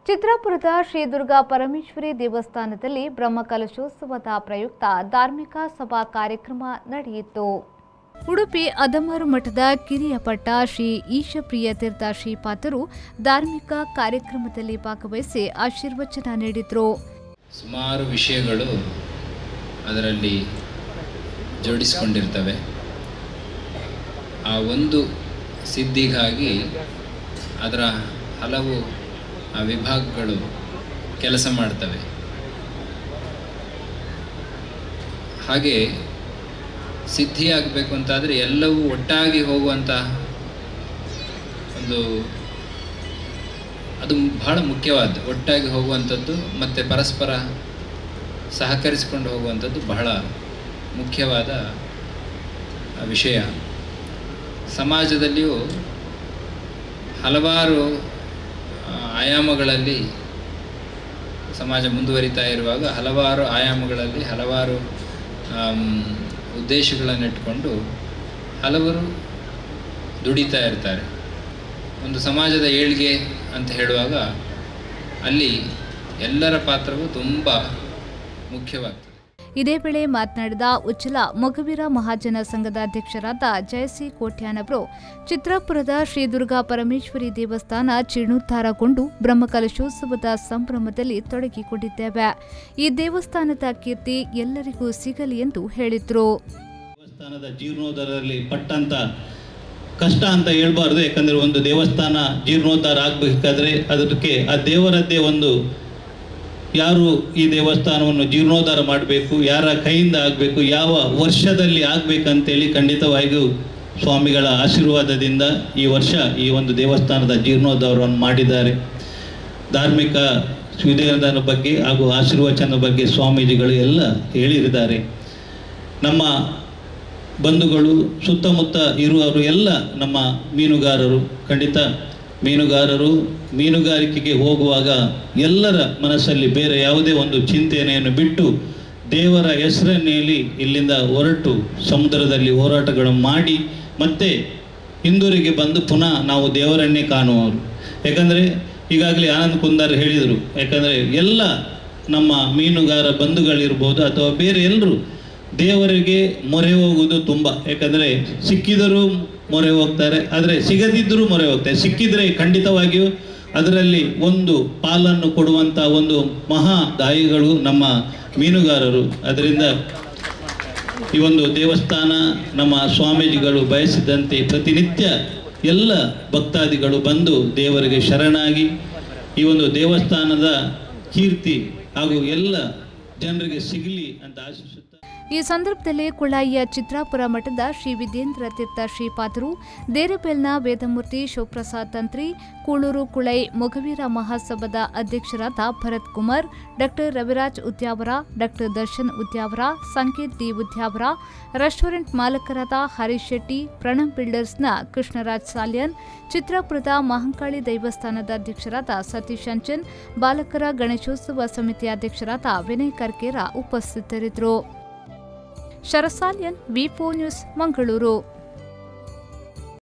ಚಿತ್ರಾಪುರದ ಶ್ರೀ ದುರ್ಗಾ ಪರಮೇಶ್ವರಿ ದೇವಸ್ಥಾನದಲ್ಲಿ ಬ್ರಹ್ಮಕಲಶೋತ್ಸವದ ಪ್ರಯುಕ್ತ ಧಾರ್ಮಿಕ ಸಭಾ ಕಾರ್ಯಕ್ರಮ ನಡೆಯಿತು ಉಡುಪಿ ಅದಮಾರು ಮಠದ ಕಿರಿಯ ಪಟ್ಟ ಶ್ರೀ ಈಶಪ್ರಿಯ ತೀರ್ಥ ಶ್ರೀಪಾದರು ಧಾರ್ಮಿಕ ಕಾರ್ಯಕ್ರಮದಲ್ಲಿ ಭಾಗವಹಿಸಿ ಆಶೀರ್ವಚನ ನೀಡಿದರು ಸುಮಾರು ವಿಷಯಗಳು ಅದರಲ್ಲಿ ಜೋಡಿಸಿಕೊಂಡಿರ್ತವೆ ಆ ಒಂದು ಸಿದ್ಧಿಗಾಗಿ ಅದರ ಹಲವು ಆ ವಿಭಾಗಗಳು ಕೆಲಸ ಮಾಡ್ತವೆ ಹಾಗೆ ಸಿದ್ಧಿಯಾಗಬೇಕು ಅಂತಾದರೆ ಎಲ್ಲವೂ ಒಟ್ಟಾಗಿ ಹೋಗುವಂಥ ಒಂದು ಅದು ಬಹಳ ಮುಖ್ಯವಾದ್ದು ಒಟ್ಟಾಗಿ ಹೋಗುವಂಥದ್ದು ಮತ್ತು ಪರಸ್ಪರ ಸಹಕರಿಸಿಕೊಂಡು ಹೋಗುವಂಥದ್ದು ಬಹಳ ಮುಖ್ಯವಾದ ವಿಷಯ ಸಮಾಜದಲ್ಲಿಯೂ ಹಲವಾರು ಆ, ಆಯಾಮಗಳಲ್ಲಿ ಸಮಾಜ ಮುಂದುವರಿತಾ ಇರುವಾಗ ಹಲವಾರು ಆಯಾಮಗಳಲ್ಲಿ ಹಲವಾರು ಆಮ್, ಉದ್ದೇಶಗಳನ್ನಿಟ್ಕೊಂಡು ಹಲವರು ದುಡಿತಾ ಇರ್ತಾರೆ ಒಂದು ಸಮಾಜದ ಏಳ್ಗೆ ಅಂತ ಹೇಳುವಾಗ ಅಲ್ಲಿ ಎಲ್ಲರ ಪಾತ್ರವು ತುಂಬ ಮುಖ್ಯವಾಗ್ತದೆ ಇದೇ ವೇಳೆ ಮಾತನಾಡಿದ ಉಚ್ಚಲ ಮೊಗವೀರ ಮಹಾಜನ ಸಂಘದ ಅಧ್ಯಕ್ಷರಾದ ಜಯಸಿ ಕೋಟ್ಯಾನವರು ಚಿತ್ರಾಪುರದ ಶ್ರೀ ದುರ್ಗಾ ಪರಮೇಶ್ವರಿ ದೇವಸ್ಥಾನ ಜೀರ್ಣೋದ್ಧಾರಗೊಂಡು ಬ್ರಹ್ಮಕಲಶೋತ್ಸವದ ಸಂಭ್ರಮದಲ್ಲಿ ತೊಡಗಿಕೊಂಡಿದ್ದೇವೆ ಈ ದೇವಸ್ಥಾನದ ಕೀರ್ತಿ ಎಲ್ಲರಿಗೂ ಸಿಗಲಿ ಎಂದು ಹೇಳಿದರು ದೇವಸ್ಥಾನದ ಜೀರ್ಣೋದ್ಧಾರದಲ್ಲಿ ಪಟ್ಟಂತ ಕಷ್ಟ ಅಂತ ಹೇಳ್ಬಾರ್ದು ಯಾಕಂದ್ರೆ ಒಂದು ದೇವಸ್ಥಾನ ಜೀರ್ಣೋದ್ಧಾರ ಆಗಬೇಕಾದ್ರೆ ಅದಕ್ಕೆ ಆ ದೇವರದ್ದೇ ಒಂದು ಯಾರು ಈ ದೇವಸ್ಥಾನವನ್ನು ಜೀರ್ಣೋದ್ಧಾರ ಮಾಡಬೇಕು ಯಾರ ಕೈಯಿಂದ ಆಗಬೇಕು ಯಾವ ವರ್ಷದಲ್ಲಿ ಆಗಬೇಕಂತೇಳಿ ಖಂಡಿತವಾಗಿಯೂ ಸ್ವಾಮಿಗಳ ಆಶೀರ್ವಾದದಿಂದ ಈ ವರ್ಷ ಈ ಒಂದು ದೇವಸ್ಥಾನದ ಜೀರ್ಣೋದ್ಧಾರವನ್ನು ಮಾಡಿದ್ದಾರೆ ಧಾರ್ಮಿಕ ವಿಧಿವಿಧಾನದ ಬಗ್ಗೆ ಹಾಗೂ ಆಶೀರ್ವಚನದ ಬಗ್ಗೆ ಸ್ವಾಮೀಜಿಗಳು ಎಲ್ಲ ಹೇಳಿದ್ದಾರೆ ನಮ್ಮ ಬಂಧುಗಳು ಸುತ್ತಮುತ್ತ ಇರುವವರು ಎಲ್ಲ ನಮ್ಮ ಮೀನುಗಾರರು ಖಂಡಿತ ಮೀನುಗಾರರು ಮೀನುಗಾರಿಕೆಗೆ ಹೋಗುವಾಗ ಎಲ್ಲರ ಮನಸ್ಸಲ್ಲಿ ಬೇರೆ ಯಾವುದೇ ಒಂದು ಚಿಂತನೆಯನ್ನು ಬಿಟ್ಟು ದೇವರ ಹೆಸರನ್ನೇಳಿ ಇಲ್ಲಿಂದ ಹೊರಟು ಸಮುದ್ರದಲ್ಲಿ ಹೋರಾಟಗಳನ್ನು ಮಾಡಿ ಮತ್ತೆ ಹಿಂದೂರಿಗೆ ಬಂದು ಪುನಃ ನಾವು ದೇವರನ್ನೇ ಕಾಣುವವರು ಯಾಕಂದರೆ ಈಗಾಗಲೇ ಆನಂದ್ ಕುಂದಾರ್ ಹೇಳಿದರು ಯಾಕಂದರೆ ಎಲ್ಲ ನಮ್ಮ ಮೀನುಗಾರ ಬಂಧುಗಳಿರ್ಬೋದು ಅಥವಾ ಬೇರೆ ಎಲ್ಲರೂ ದೇವರಿಗೆ ಮೊರೆ ಹೋಗುವುದು ತುಂಬ ಯಾಕಂದರೆ ಸಿಕ್ಕಿದರೂ ಮೊರೆ ಹೋಗ್ತಾರೆ ಆದರೆ ಸಿಗದಿದ್ದರೂ ಮೊರೆ ಹೋಗ್ತಾರೆ ಸಿಕ್ಕಿದರೆ ಖಂಡಿತವಾಗಿಯೂ ಅದರಲ್ಲಿ ಒಂದು ಪಾಲನ್ನು ಕೊಡುವಂಥ ಒಂದು ಮಹಾ ದಾಯಿಗಳು ನಮ್ಮ ಮೀನುಗಾರರು ಅದರಿಂದ ಈ ಒಂದು ದೇವಸ್ಥಾನ ನಮ್ಮ ಸ್ವಾಮೀಜಿಗಳು ಬಯಸಿದಂತೆ ಪ್ರತಿನಿತ್ಯ ಎಲ್ಲ ಭಕ್ತಾದಿಗಳು ಬಂದು ದೇವರಿಗೆ ಶರಣಾಗಿ ಈ ಒಂದು ದೇವಸ್ಥಾನದ ಕೀರ್ತಿ ಹಾಗೂ ಎಲ್ಲ ಜನರಿಗೆ ಸಿಗಲಿ ಅಂತ ಆಶಿಸುತ್ತಾ ಈ ಸಂದರ್ಭದಲ್ಲಿ ಕುಳಾಯಿಯ ಚಿತ್ರಾಪುರ ಮಠದ ಶ್ರೀ ವಿದ್ಯೇಂದ್ರ ತೀರ್ಥ ಶ್ರೀಪಾದರು ದೇರಬೆಲ್ನ ವೇದಮೂರ್ತಿ ಶಿವಪ್ರಸಾದ್ ತಂತ್ರಿ ಕೂಳೂರು ಕುಳೈ ಮೊಗವೀರ ಮಹಾಸಭಾದ ಅಧ್ಯಕ್ಷರಾದ Bharath Kumar doctor Raviraj Udyavara doctor Darshan Udyavara Sanketh D Udyavara restaurant ಮಾಲಕರಾದ ಹರೀಶ್ ಶೆಟ್ಟಿ ಪ್ರಣಮ್ ಬಿಲ್ಡರ್ಸ್ನ ಕೃಷ್ಣರಾಜ್ ಸಾಲ್ಯನ್ ಚಿತ್ರಾಪುರದ ಮಹಂಕಾಳಿ ದೈವಸ್ಥಾನದ ಅಧ್ಯಕ್ಷರಾದ ಸತೀಶ್ ಅಂಚನ್ ಬಾಲಕರ ಗಣೇಶೋತ್ಸವ ಸಮಿತಿ ಅಧ್ಯಕ್ಷರಾದ ವಿನಯ್ ಕರ್ಕೇರ ಉಪಸ್ಥಿತರಿದ್ದರು ಶರಸಾಲ್ಯನ್ ವಿ ನ್ಯೂಸ್ ಮಂಗಳೂರು